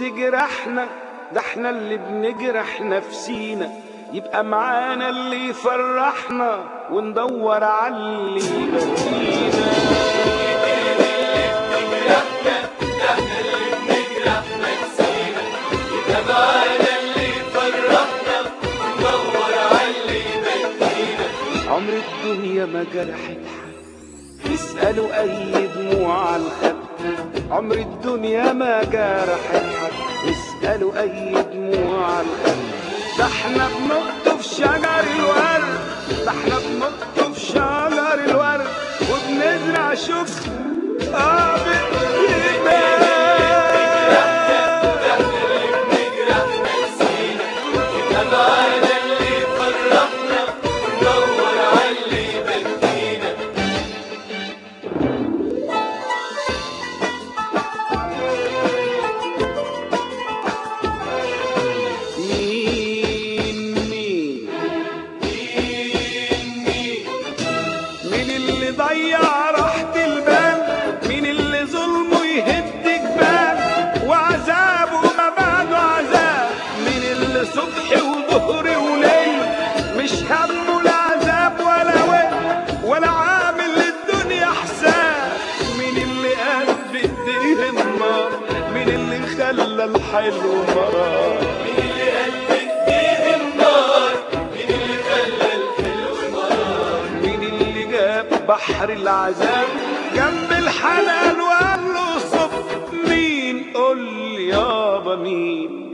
تجرحنا ده احنا اللي بنجرح نفسينا يبقى معانا اللي يفرحنا وندور على اللي يبكينا عمر الدنيا ما جرحت حد اسألوا أي دموع على الخد عمر الدنيا ما جرحت حد اسألوا أي دموع على الخد ده احنا بنقطف شجر الورد ده احنا بنقطف شجر الورد وبنزرع شكر اه بالإيمان مين مين مين اللي ضيع راحة البال مين اللي ظلمه يهد جبال وعذابه ما بعده عذاب مين اللي صبح وظهر وليل مش همه لا عذاب ولا ويل ولا عامل للدنيا حساب مين اللي قال بايديه النار مين اللي خلى الحلو مرار مين اللي جاب بحر العذاب جنب الحلال وقال له صب مين قول لي يابا مين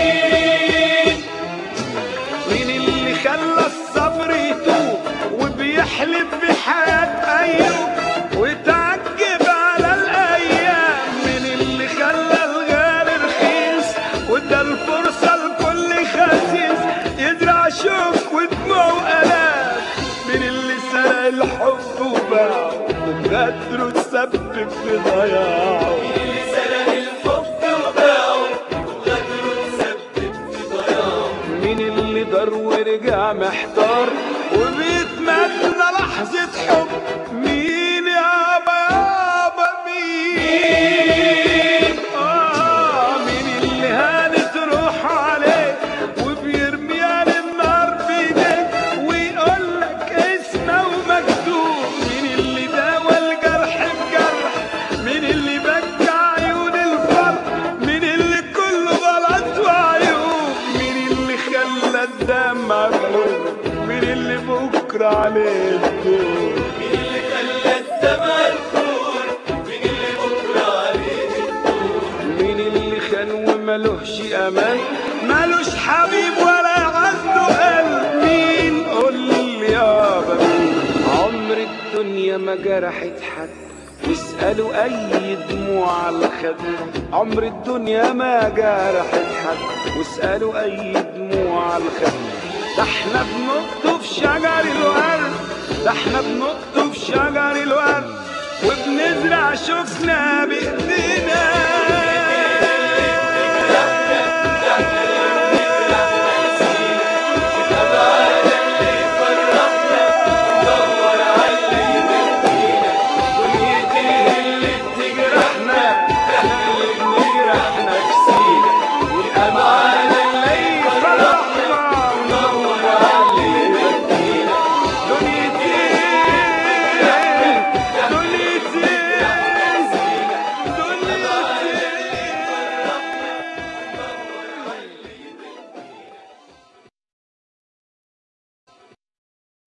مين اللي خلى الصبر يتوب وبيحلف بحياة أيوب وتعجب على الأيام مين اللي خلى الغالي رخيص وادى الفرصة لكل خسيس يزرع شوك ودموع وآلام مين اللي سرق الحب وباعه وغدره تسبب في ضياعه مين اللي دار ورجع محتار وبيتمنى لحظة حب مين يابا يابا مين آه مين اللي هانت روح عليه وبيرميها للنار بيديه ويقول لك اسمه ومكتوب مين اللي داوى الجرح بجرح مين اللي بكى عيون الفرح مين اللي كله غلط وعيوب مين اللي خلى الدمع بلوم مين اللي بكره عليه الدور مين اللي خان وملوش امان ملوش حبيب ولا عنده قلب مين قول لي يابا مين عمر الدنيا ما جرحت حد واسألوا أي دموع على الخد عمر الدنيا ما جرحت حد واسألوا أي دموع على الخد ده احنا بنقطف شجر الورد ده احنا بنقطف شجر الورد وبنزرع شوكنا بإيدينا